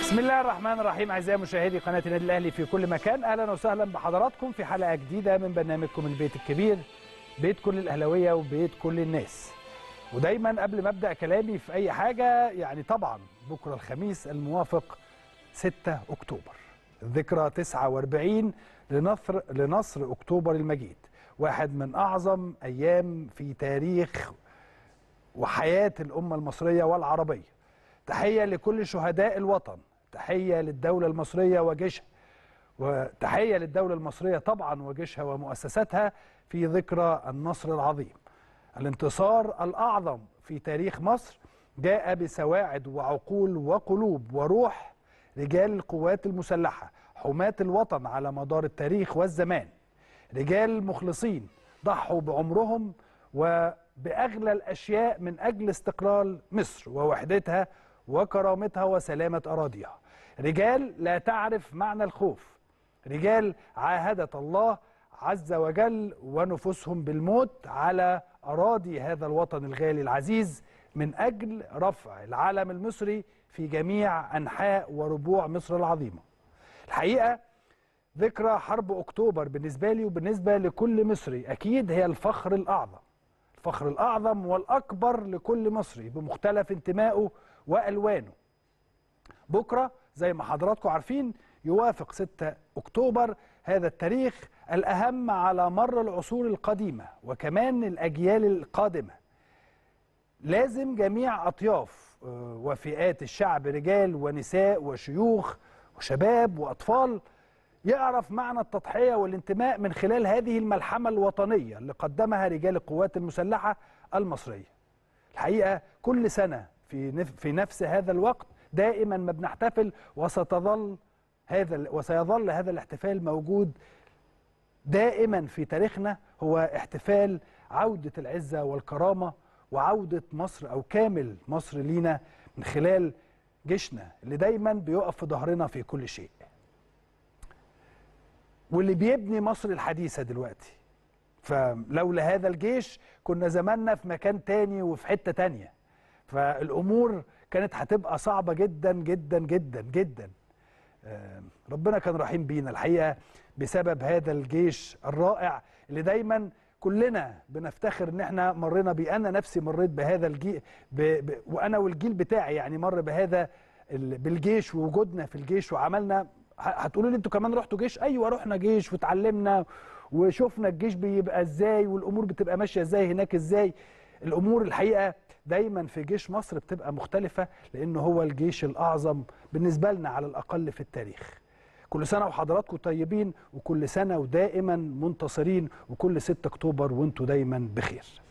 بسم الله الرحمن الرحيم اعزائي مشاهدي قناه النادي الاهلي في كل مكان اهلا وسهلا بحضراتكم في حلقه جديده من برنامجكم البيت الكبير بيت كل الاهلاويه وبيت كل الناس ودايما قبل ما ابدا كلامي في اي حاجه يعني طبعا بكره الخميس الموافق 6 اكتوبر الذكرى 49 لنصر لنصر اكتوبر المجيد واحد من اعظم ايام في تاريخ وحياه الامه المصريه والعربيه تحيه لكل شهداء الوطن تحيه للدوله المصريه وجيشها وتحيه للدوله المصريه طبعا وجيشها ومؤسساتها في ذكرى النصر العظيم الانتصار الاعظم في تاريخ مصر جاء بسواعد وعقول وقلوب وروح رجال القوات المسلحه حماة الوطن على مدار التاريخ والزمان رجال مخلصين ضحوا بعمرهم وبأغلى الأشياء من أجل استقلال مصر ووحدتها وكرامتها وسلامة أراضيها رجال لا تعرف معنى الخوف رجال عاهدت الله عز وجل ونفوسهم بالموت على أراضي هذا الوطن الغالي العزيز من أجل رفع العلم المصري في جميع أنحاء وربوع مصر العظيمة الحقيقة ذكرى حرب أكتوبر بالنسبة لي وبالنسبة لكل مصري أكيد هي الفخر الأعظم الفخر الأعظم والأكبر لكل مصري بمختلف انتمائه وألوانه بكرة زي ما حضراتكم عارفين يوافق 6 أكتوبر هذا التاريخ الأهم على مر العصور القديمة وكمان الأجيال القادمة لازم جميع أطياف وفئات الشعب رجال ونساء وشيوخ وشباب وأطفال يعرف معنى التضحية والانتماء من خلال هذه الملحمة الوطنية اللي قدمها رجال القوات المسلحة المصرية الحقيقة كل سنة في في نفس هذا الوقت دائما ما بنحتفل وستظل هذا وسيظل هذا الاحتفال موجود دائما في تاريخنا هو احتفال عودة العزة والكرامة وعودة مصر أو كامل مصر لينا من خلال جيشنا اللي دايما بيقف في ظهرنا في كل شيء واللي بيبني مصر الحديثة دلوقتي فلولا هذا الجيش كنا زماننا في مكان تاني وفي حتة تانية فالأمور كانت هتبقى صعبة جدا جدا جدا جدا ربنا كان رحيم بينا الحقيقة بسبب هذا الجيش الرائع اللي دايما كلنا بنفتخر ان احنا مرينا بيه انا نفسي مريت بهذا الجيل ب... ب... وانا والجيل بتاعي يعني مر بهذا ال... بالجيش ووجودنا في الجيش وعملنا هتقولوا لي انتوا كمان رحتوا جيش ايوه رحنا جيش وتعلمنا وشفنا الجيش بيبقى ازاي والامور بتبقى ماشيه ازاي هناك ازاي الامور الحقيقه دايما في جيش مصر بتبقى مختلفه لانه هو الجيش الاعظم بالنسبه لنا على الاقل في التاريخ كل سنه وحضراتكم طيبين وكل سنه ودائما منتصرين وكل 6 اكتوبر وانتم دايما بخير